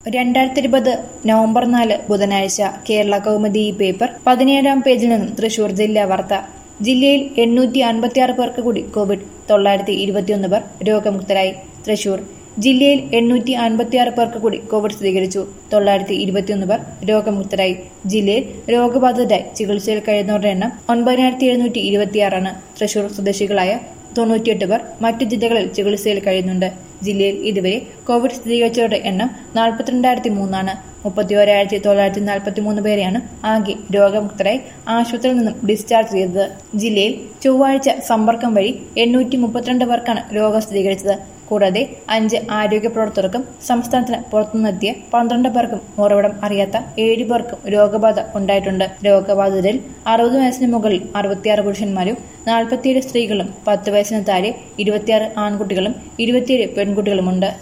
രണ്ടായിരത്തി ഇരുപത് നവംബർ നാല് ബുധനാഴ്ച കേരള കൗമുദി ഈ പേപ്പർ പതിനേഴാം പേജിൽ നിന്നും തൃശൂർ ജില്ലാ വാർത്ത ജില്ലയിൽ എണ്ണൂറ്റി അൻപത്തിയാറ് പേർക്ക് കൂടി കോവിഡ് തൊള്ളായിരത്തി ഇരുപത്തിയൊന്ന് പേർ രോഗമുക്തരായി തൃശൂർ ജില്ലയിൽ എണ്ണൂറ്റി അൻപത്തിയാറ് പേർക്ക് കൂടി കോവിഡ് സ്ഥിരീകരിച്ചു തൊള്ളായിരത്തി ഇരുപത്തിയൊന്ന് പേർ രോഗമുക്തരായി ജില്ലയിൽ രോഗബാധിതരായി ചികിത്സയിൽ കഴിയുന്നവരുടെ എണ്ണം ഒൻപതിനായിരത്തി എഴുന്നൂറ്റി ഇരുപത്തിയാറാണ് തൃശൂർ സ്വദേശികളായ തൊണ്ണൂറ്റിയെട്ട് പേർ മറ്റു ജില്ലകളിൽ ചികിത്സയിൽ കഴിയുന്നുണ്ട് ജില്ലയിൽ ഇതുവരെ കോവിഡ് സ്ഥിരീകരിച്ചവരുടെ എണ്ണം നാൽപ്പത്തിരണ്ടായിരത്തി മൂന്നാണ് മുപ്പത്തിയോരായിരത്തി തൊള്ളായിരത്തി നാൽപ്പത്തി മൂന്ന് പേരെയാണ് ആകെ രോഗമുക്തരായി ആശുപത്രിയിൽ നിന്നും ഡിസ്ചാർജ് ചെയ്തത് ജില്ലയിൽ ചൊവ്വാഴ്ച സമ്പർക്കം വഴി എണ്ണൂറ്റി മുപ്പത്തിരണ്ട് പേർക്കാണ് രോഗം സ്ഥിരീകരിച്ചത് കൂടാതെ അഞ്ച് ആരോഗ്യ പ്രവർത്തകർക്കും സംസ്ഥാനത്തിന് പുറത്തുനിന്നെത്തിയ പന്ത്രണ്ട് പേർക്കും ഉറവിടം അറിയാത്ത ഏഴ് പേർക്കും രോഗബാധ ഉണ്ടായിട്ടുണ്ട് രോഗബാധിതരിൽ അറുപത് വയസ്സിന് മുകളിൽ അറുപത്തിയാറ് പുരുഷന്മാരും നാൽപ്പത്തിയേഴ് സ്ത്രീകളും പത്ത് വയസ്സിന് താഴെ ഇരുപത്തിയാറ് ആൺകുട്ടികളും ഇരുപത്തിയേഴ് പെൺകുട്ടികളുമുണ്ട്